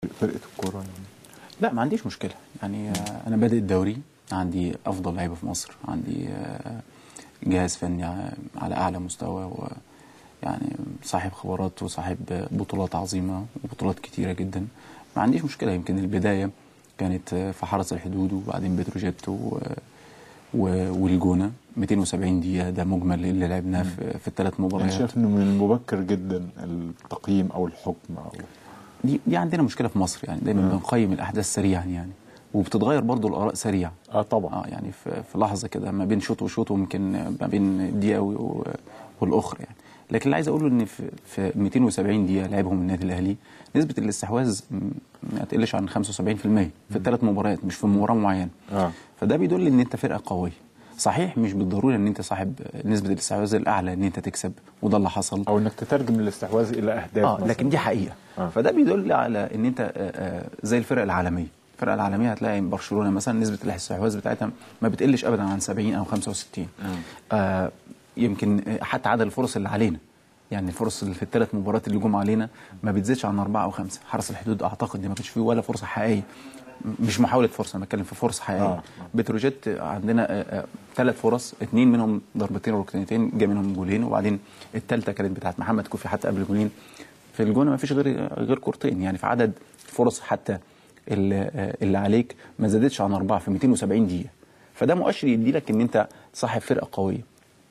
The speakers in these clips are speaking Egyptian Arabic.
فرقه الكوره يعني لا ما عنديش مشكله يعني آه، انا بادئ الدوري عندي افضل لعيبه في مصر عندي آه، جهاز فني على اعلى مستوى و يعني صاحب خبرات وصاحب بطولات عظيمه وبطولات كتيره جدا ما عنديش مشكله يمكن البدايه كانت آه، في حرس الحدود وبعدين بتروجيت و و- والجونه 270 دقيقه ده مجمل اللي لعبناه في, في الثلاث انا مباريات شايف انه من المبكر جدا التقييم او الحكم او دي دي عندنا مشكله في مصر يعني دايما بنقيم الاحداث سريعا يعني وبتتغير برضو الاراء سريعا اه طبعا اه يعني في, في لحظه كده ما بين شوط وشوط وممكن ما بين دقيقه و- و- والاخرى يعني لكن اللي عايز اقوله ان في, في 270 دقيقه لعبهم النادي الاهلي نسبه الاستحواذ م- ما تقلش عن 75% في الثلاث مباريات مش في مباراه معينه اه فده بيدل ان انت فرقه قويه صحيح مش بالضروره ان انت صاحب نسبه الاستحواذ الاعلى ان انت تكسب وده اللي حصل او انك تترجم الاستحواذ الى اهداف اه مثلاً. لكن دي حقيقه آه. آه. فده بيدل على ان انت آه، آه، زي الفرق العالميه الفرق العالميه هتلاقي برشلونه مثلا نسبه الاستحواذ بتاعتها ما بتقلش ابدا عن 70 او 65 آه يمكن آه، حتى عدد الفرص اللي علينا يعني الفرص اللي في الثلاث مباريات اللي جم علينا ما بتزيدش عن اربعه او خمسه حرس الحدود اعتقد دي ما كانش فيه ولا فرصه حقيقيه م- مش محاوله فرصه انا بتكلم في فرصه حقيقيه آه. آه. بتروجيت عندنا ثلاث فرص اثنين منهم ضربتين وركنتين جا منهم جولين وبعدين الثالثه كانت بتاعت محمد كوفي حتى قبل جولين في الجونه ما فيش غير غير كورتين يعني في عدد فرص حتى اللي, اللي عليك ما زادتش عن اربعه في 270 دقيقه فده مؤشر يدي لك ان انت صاحب فرقه قويه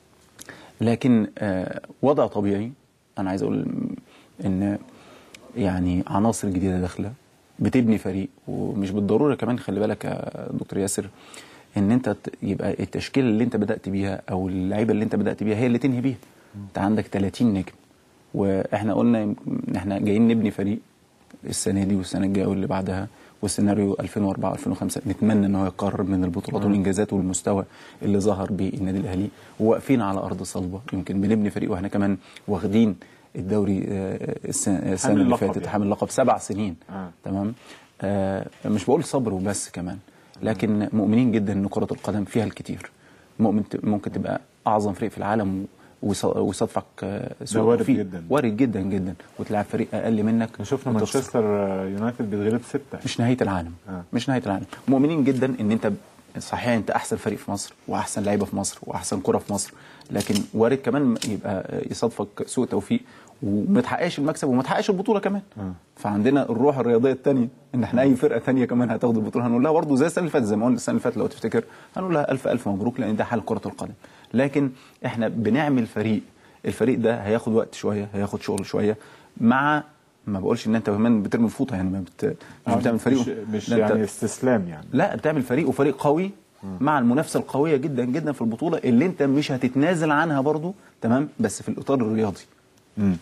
لكن آه، وضع طبيعي انا عايز اقول ان يعني عناصر جديده داخله بتبني فريق ومش بالضروره كمان خلي بالك يا دكتور ياسر ان انت ت- يبقى التشكيله اللي انت بدات بيها او اللعيبه اللي انت بدات بيها هي اللي تنهي بيها انت عندك 30 نجم واحنا قلنا ان احنا جايين نبني فريق السنه دي والسنه الجايه واللي بعدها والسيناريو 2004 2005 نتمنى ان هو يقرب من البطولات والانجازات والمستوى اللي ظهر بيه النادي الاهلي وواقفين على ارض صلبه يمكن بنبني فريق واحنا كمان واخدين الدوري آه، الس- السنه اللي اللقب فاتت يعني. حامل لقب سبع سنين آه. تمام آه مش بقول صبر وبس كمان لكن مؤمنين جدا ان كره القدم فيها الكتير مؤمن ت- ممكن تبقى اعظم فريق في العالم ويص- ويصادفك آه، سوء وارد توفيق. جدا. وارد جدا جدا وتلعب فريق اقل منك احنا شفنا وتخسر. مانشستر يونايتد بيتغلب سته مش نهايه العالم آه. مش نهايه العالم مؤمنين جدا ان انت صحيح انت احسن فريق في مصر واحسن لعيبه في مصر واحسن كره في مصر لكن وارد كمان يبقى يصادفك سوء توفيق وما تحققش المكسب وما تحققش البطوله كمان آه. فعندنا الروح الرياضيه الثانيه ان احنا اي فرقه ثانيه كمان هتاخد البطوله هنقول لها برضه زي السنه اللي فاتت زي ما قلنا السنه اللي فاتت لو تفتكر هنقول لها الف الف مبروك لان ده حال كره القدم لكن احنا بنعمل فريق الفريق ده هياخد وقت شويه هياخد شغل شويه مع ما بقولش ان انت كمان بترمي الفوطه يعني ما بت... مش بتعمل فريق مش, مش لا، أنت- يعني استسلام يعني لا بتعمل فريق وفريق قوي مع المنافسه القويه جدا جدا في البطوله اللي انت مش هتتنازل عنها برضو تمام بس في الاطار الرياضي مم.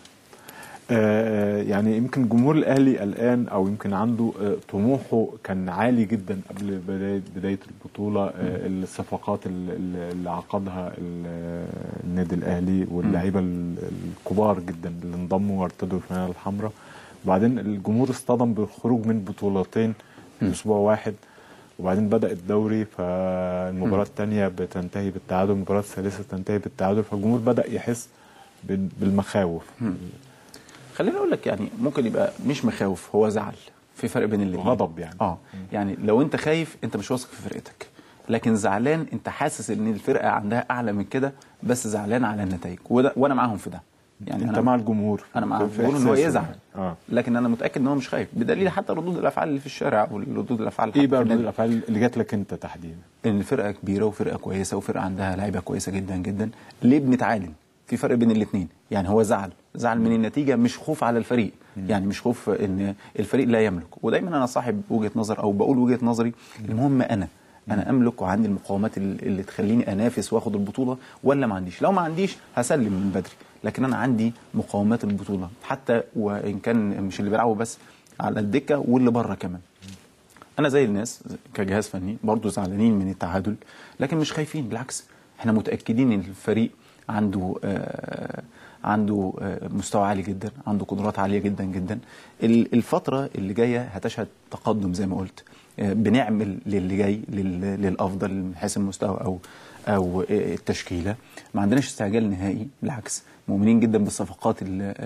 آه يعني يمكن جمهور الاهلي الان او يمكن عنده آه طموحه كان عالي جدا قبل بدايه بدايه البطوله آه الصفقات ال- ال- اللي عقدها ال- النادي الاهلي واللعيبه ال- الكبار جدا اللي انضموا وارتدوا الفانيله الحمراء وبعدين الجمهور اصطدم بالخروج من بطولتين في اسبوع واحد وبعدين بدا الدوري فالمباراه الثانيه بتنتهي بالتعادل المباراه الثالثه تنتهي بالتعادل فالجمهور بدا يحس بال- بالمخاوف خليني اقول لك يعني ممكن يبقى مش مخاوف هو زعل في فرق بين الاثنين غضب يعني. اه يعني لو انت خايف انت مش واثق في فرقتك لكن زعلان انت حاسس ان الفرقه عندها اعلى من كده بس زعلان على النتائج وده وانا معاهم في ده يعني انت أنا مع الجمهور انا مع في بقول ان هو إحساسه يزعل يعني. اه لكن انا متاكد ان هو مش خايف بدليل حتى ردود الافعال اللي في الشارع وردود الافعال ايه حتى بقى في ردود النادي. الافعال اللي جات لك انت تحديدا ان الفرقه كبيره وفرقه كويسه وفرقه عندها لعيبه كويسه جدا جدا ليه بنتعادل في فرق بين الاثنين يعني هو زعل زعل من النتيجه مش خوف على الفريق يعني مش خوف ان الفريق لا يملك ودايما انا صاحب وجهه نظر او بقول وجهه نظري المهم انا انا املك وعندي المقومات اللي اللي تخليني انافس واخد البطوله ولا ما عنديش لو ما عنديش هسلم من بدري لكن انا عندي مقومات البطوله حتى وان كان مش اللي بيلعبوا بس على الدكه واللي بره كمان انا زي الناس كجهاز فني برضو زعلانين من التعادل لكن مش خايفين بالعكس احنا متاكدين ان الفريق عنده آه عنده آه مستوى عالي جدا عنده قدرات عاليه جدا جدا ال- الفتره اللي جايه هتشهد تقدم زي ما قلت آه بنعمل للي جاي لل- للافضل من حيث المستوى او او آه التشكيله ما عندناش استعجال نهائي بالعكس مؤمنين جدا بالصفقات اللي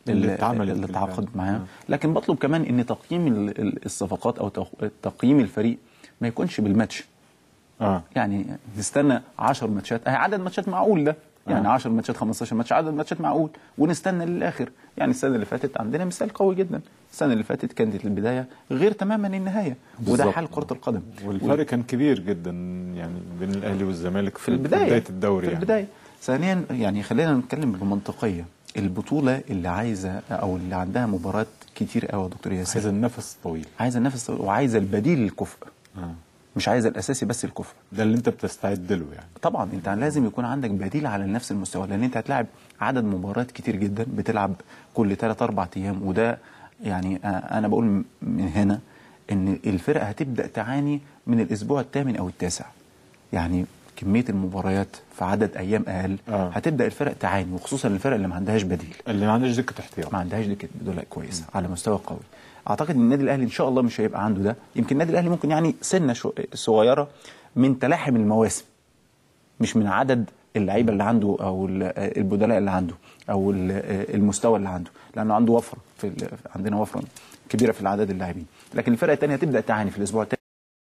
اللي اتعملت اللي بالفعل. تعاقد معاه آه. لكن بطلب كمان ان تقييم ال- ال- الصفقات او تق- تقييم الفريق ما يكونش بالماتش اه يعني نستنى 10 ماتشات اهي عدد ماتشات معقول ده يعني آه. 10 ماتشات 15 ماتش عدد ماتشات معقول ونستنى للاخر يعني السنه اللي فاتت عندنا مثال قوي جدا السنه اللي فاتت كانت البدايه غير تماما النهايه وده بالظبط. حال كره القدم والفرق كان كبير جدا يعني بين الاهلي والزمالك في البدايه بدايه الدوري في يعني. البدايه ثانيا يعني خلينا نتكلم بمنطقيه البطوله اللي عايزه او اللي عندها مباريات كتير قوي يا دكتور ياسر عايز النفس طويل عايزه النفس وعايزه البديل للكفء آه. مش عايزه الاساسي بس الكفء ده اللي انت بتستعد له يعني طبعا انت لازم يكون عندك بديل على نفس المستوى لان انت هتلاعب عدد مباريات كتير جدا بتلعب كل 3 4 ايام وده يعني آه، انا بقول م- من هنا ان الفرقه هتبدا تعاني من الاسبوع الثامن او التاسع يعني كميه المباريات في عدد ايام اقل آه. هتبدا الفرق تعاني وخصوصا الفرق اللي ما عندهاش بديل اللي ما عندهاش دكه احتياط ما عندهاش دكه بدلاء كويسه على مستوى قوي اعتقد ان النادي الاهلي ان شاء الله مش هيبقى عنده ده يمكن النادي الاهلي ممكن يعني سنه شو- صغيره من تلاحم المواسم مش من عدد اللعيبه اللي عنده او ال- البدلاء اللي عنده او ال- المستوى اللي عنده لانه عنده وفره في ال- عندنا وفره كبيره في العدد اللاعبين لكن الفرقه الثانيه هتبدا تعاني في الاسبوع الثاني